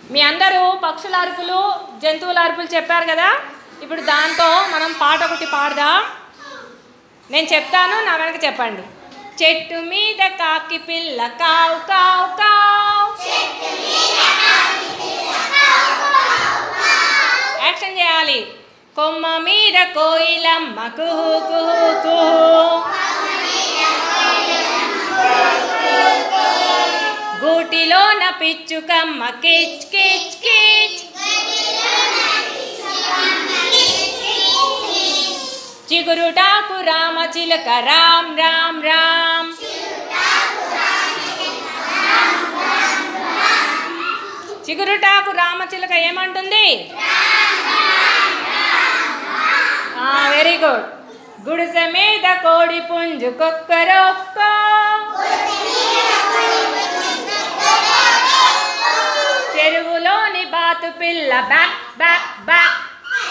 మీ అందరూ పక్షుల అరుపులు జంతువుల అరుపులు చెప్పారు కదా ఇప్పుడు దాంతో మనం పాట ఒకటి పాడదాం నేను చెప్తాను నా వెనక చెప్పండి చెట్టు మీద కాకి పిల్ల కావు కావు కావు యాక్షన్ చేయాలి కొమ్మ మీద కోయిలమ్మ కుహు కుహు కుహు గూటిలోన పిచ్చుకమ్మ కిచ్ కిచ్ కిచ్ చిగురుటాకు రామ చిలక రామ్ రామ్ రామ్ చిగురుటాకు రామ చిలక ఏమంటుంది వెరీ గుడ్ గుడిసె మీద కోడి పుంజు కొక్కరొక్కో చెరువులోని బాతు పిల్ల back back back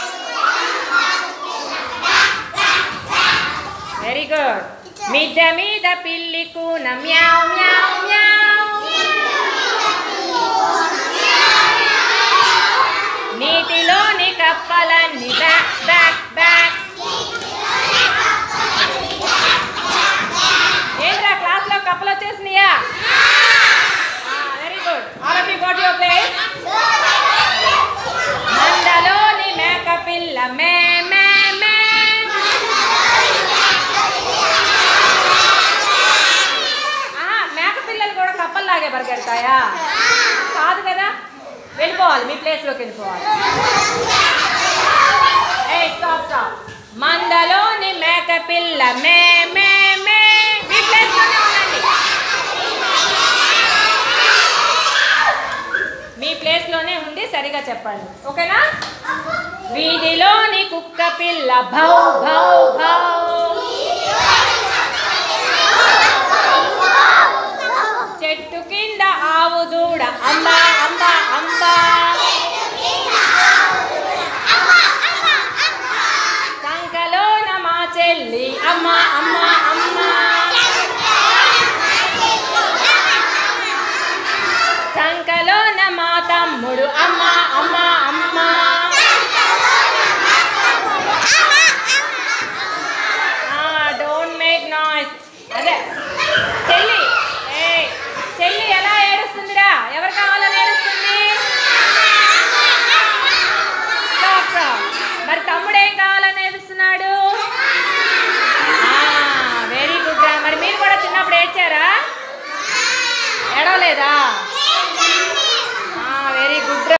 very good మిద్ద మీద పిల్లి కూన మ్యావ్ మ్యావ్ మ్యావ్ నీటిలోని కప్పలన్నీ బ్యాక్ బ్యాక్ బ్యాక్ ఏంట్రా క్లాస్లో కప్పలు వచ్చేసినాయా very good all of you got your place మందలోని మేక పిల్ల మే మే మే ఆహా, మేక పిల్లలు కూడా కప్పల్లాగే పరిగెడతాయా కాదు కదా వెళ్ళిపోవాలి మీ ప్లేస్లోకి వెళ్ళిపోవాలి ఏ స్టాప్ స్టాప్ మందలోని మేక పిల్ల మే మే మే మీ ప్లేస్లోనే ఉండండి మీ ప్లేస్లోనే ఉండి సరిగా చెప్పండి ఓకేనా వీధిలోని కుక్క పిల్ల భౌ భౌ భౌ చెట్టు కింద ఆవు దూడ అంబా అంబా అంబా సంకలోన మా చెల్లి అమ్మ అమ్మ అమ్మ సంకలోన మా తమ్ముడు అమ్మ అమ్మ అమ్మ డోంట్ మేక్ నాయిస్ అదే చెల్లి ఏ చెల్లి ఎలా ఏడుస్తుందిరా ఎవరు కావాలని ఏడుస్తుంది Stop, stop. మరి తమ్ముడు ఏం కావాలని ఏడుస్తున్నాడు వెరీ గుడ్ రా మరి మీరు కూడా చిన్నప్పుడు ఏడ్చారా ఏడవలేదా